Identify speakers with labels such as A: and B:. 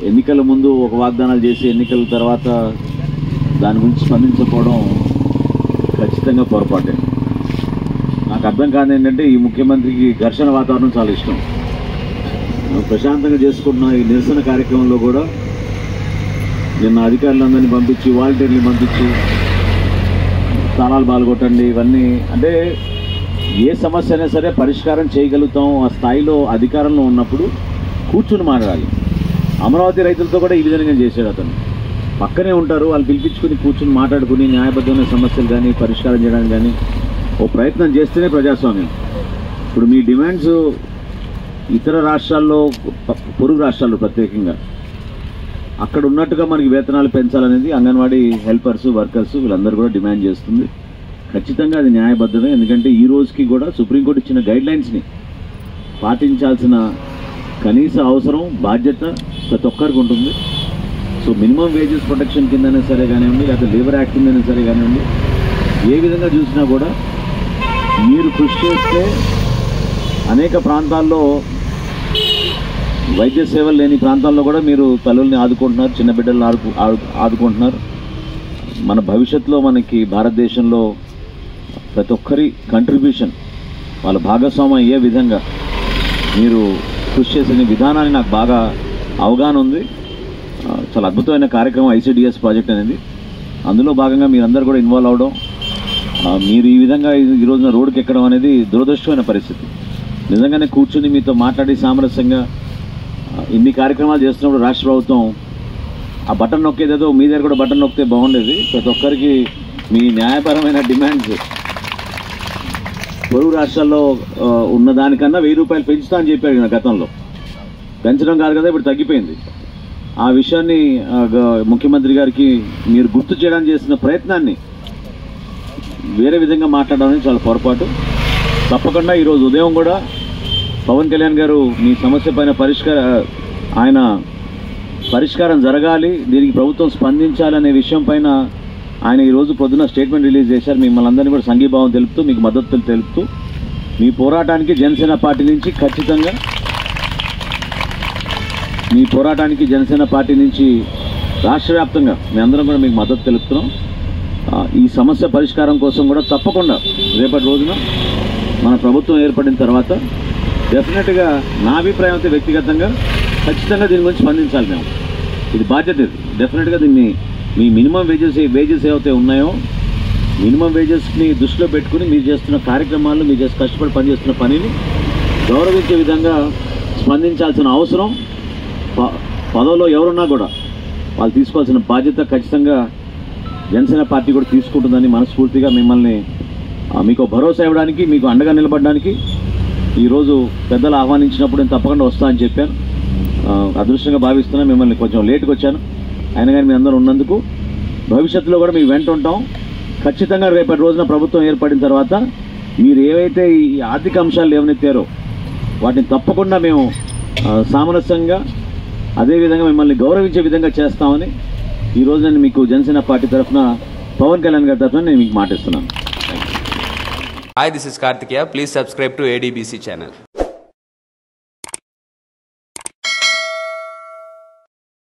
A: ఎన్నికల ముందు ఒక వాగ్దానాలు చేసి ఎన్నికల తర్వాత దాని గురించి స్పందించకపోవడం ఖచ్చితంగా పొరపాటే నాకు అర్థం కాదు ఏంటంటే ఈ ముఖ్యమంత్రికి ఘర్షణ వాతావరణం చాలా ఇష్టం ప్రశాంతంగా చేసుకుంటున్న ఈ నిరసన కార్యక్రమంలో కూడా నిన్న అధికారులందరినీ పంపించి వాలంటీర్ని పంపించి స్థానాలు పాల్గొట్టండి ఇవన్నీ అంటే ఏ సమస్య అయినా సరే పరిష్కారం చేయగలుగుతాం ఆ స్థాయిలో అధికారంలో ఉన్నప్పుడు కూర్చుని మాట్లాడాలి అమరావతి రైతులతో కూడా ఈ విధంగా చేశాడు అతను పక్కనే ఉంటారు వాళ్ళు పిలిపించుకుని కూర్చుని మాట్లాడుకుని న్యాయబద్ధమైన సమస్యలు కానీ పరిష్కారం చేయడానికి కానీ ఓ ప్రయత్నం చేస్తేనే ప్రజాస్వామ్యం ఇప్పుడు మీ డిమాండ్స్ ఇతర రాష్ట్రాల్లో ప- పొరుగు రాష్ట్రాల్లో ప్రత్యేకంగా అక్కడ ఉన్నట్టుగా మనకి వేతనాలు పెంచాలనేది అంగన్వాడీ హెల్పర్స్ వర్కర్స్ వీళ్ళందరూ కూడా డిమాండ్ చేస్తుంది ఖచ్చితంగా అది న్యాయబద్ధమే ఎందుకంటే ఈ రోజుకి కూడా సుప్రీంకోర్టు ఇచ్చిన గైడ్ లైన్స్ని పాటించాల్సిన కనీస అవసరం బాధ్యత ప్రతి ఒక్కరికి ఉంటుంది సో మినిమం వేజెస్ ప్రొటెక్షన్ కిందనే సరే కానివ్వండి లేకపోతే లేబర్ యాక్ట్ కిందనే సరే కానివ్వండి ఏ విధంగా చూసినా కూడా మీరు కృషి చేస్తే అనేక ప్రాంతాల్లో వైద్య సేవలు లేని ప్రాంతాల్లో కూడా మీరు తల్లుల్ని ఆదుకుంటున్నారు చిన్న బిడ్డలను ఆడుకు ఆడు- ఆదుకుంటున్నారు మన భవిష్యత్తులో మనకి భారతదేశంలో ప్రతి ఒక్కరి కంట్రిబ్యూషన్ వాళ్ళ భాగస్వామ్యం అయ్యే విధంగా మీరు కృషి చేసిన విధానాన్ని నాకు బాగా అవగాహన ఉంది ఆ, చాలా అద్భుతమైన కార్యక్రమం ఐసిడిఎస్ ప్రాజెక్ట్ అనేది అందులో భాగంగా మీరందరూ కూడా ఇన్వాల్వ్ అవడం ఆ, మీరు ఈ విధంగా ఈ- ఈ రోజున రోడ్డుకి ఎక్కడం అనేది దురదృష్టమైన పరిస్థితి నిజంగానే కూర్చుని మీతో మాట్లాడి సామరస్యంగా ఆ, ఇన్ని కార్యక్రమాలు చేస్తున్నప్పుడు రాష్ట్ర ప్రభుత్వం ఆ బటన్ నొక్కేదేదో మీ దగ్గర కూడా బటన్ నొక్కితే బాగుండేది ప్రతి ఒక్కరికి మీ న్యాయపరమైన డిమాండ్స్ పొరుగు రాష్ట్రాల్లో ఆ, ఉన్న దానికన్నా వెయ్యి రూపాయలు పెంచుతా అని చెప్పాడు ఈయన గతంలో పెంచడం కాదు కదా ఇప్పుడు తగ్గిపోయింది ఆ విషయాన్ని ఆ, గ- ముఖ్యమంత్రి గారికి మీరు గుర్తు చేయడానికి చేసిన ప్రయత్నాన్ని వేరే విధంగా మాట్లాడడం అనేది చాలా పొరపాటు తప్పకుండా ఈరోజు ఉదయం కూడా పవన్ కళ్యాణ్ గారు మీ సమస్య పైన పరిష్కార ఆయన పరిష్కారం జరగాలి దీనికి ప్రభుత్వం స్పందించాలనే విషయం పైన ఆయన ఈరోజు పొద్దున స్టేట్మెంట్ రిలీజ్ చేశారు మిమ్మల్ని అందరినీ కూడా సంఘీభావం తెలుపుతూ మీకు మద్దతు తెలుపుతూ మీ పోరాటానికి జనసేన పార్టీ నుంచి ఖచ్చితంగా మీ పోరాటానికి జనసేన పార్టీ నుంచి రాష్ట్ర వ్యాప్తంగా మీ అందరం కూడా మీకు మద్దతు తెలుపుతున్నాం ఆ, ఈ సమస్య పరిష్కారం కోసం కూడా తప్పకుండా రేపటి రోజున మన ప్రభుత్వం ఏర్పడిన తర్వాత డెఫినెట్గా నా అభిప్రాయం అయితే వ్యక్తిగతంగా ఖచ్చితంగా దీని గురించి స్పందించాలి మేము ఇది బాధ్యత ఇది డెఫినెట్గా దీన్ని మీ మినిమం వేజెస్ వేజెస్ ఏవైతే ఉన్నాయో మినిమం వేజెస్ని దృష్టిలో పెట్టుకుని మీరు చేస్తున్న కార్యక్రమాలు మీరు చేసి కష్టపడి పనిచేస్తున్న పనిని గౌరవించే విధంగా స్పందించాల్సిన అవసరం ప- పదవిలో ఎవరున్నా కూడా వాళ్ళు తీసుకోవాల్సిన బాధ్యత ఖచ్చితంగా జనసేన పార్టీ కూడా తీసుకుంటుందని మనస్ఫూర్తిగా మిమ్మల్ని ఆ, మీకు భరోసా ఇవ్వడానికి మీకు అండగా నిలబడడానికి ఈరోజు పెద్దలు ఆహ్వానించినప్పుడు నేను తప్పకుండా వస్తా అని చెప్పాను ఆ, అదృష్టంగా భావిస్తున్నా మిమ్మల్ని కొంచెం లేట్గా వచ్చాను అయినా కానీ మీ అందరూ ఉన్నందుకు భవిష్యత్తులో కూడా మీ వెంట ఉంటాం ఖచ్చితంగా రేపటి రోజున ప్రభుత్వం ఏర్పడిన తర్వాత మీరు ఏవైతే ఈ ఆర్థిక అంశాలు లేవనెత్తారో వాటిని తప్పకుండా మేము ఆ, సామరస్యంగా అదేవిధంగా మిమ్మల్ని గౌరవించే విధంగా చేస్తామని ఈ రోజు నేను మీకు జనసేన పార్టీ తరఫున పవన్ కళ్యాణ్ గారి తరఫున నేను మీకు మాటిస్తున్నాను
B: Hi, this is Kartikeya. Please subscribe to ADBC channel.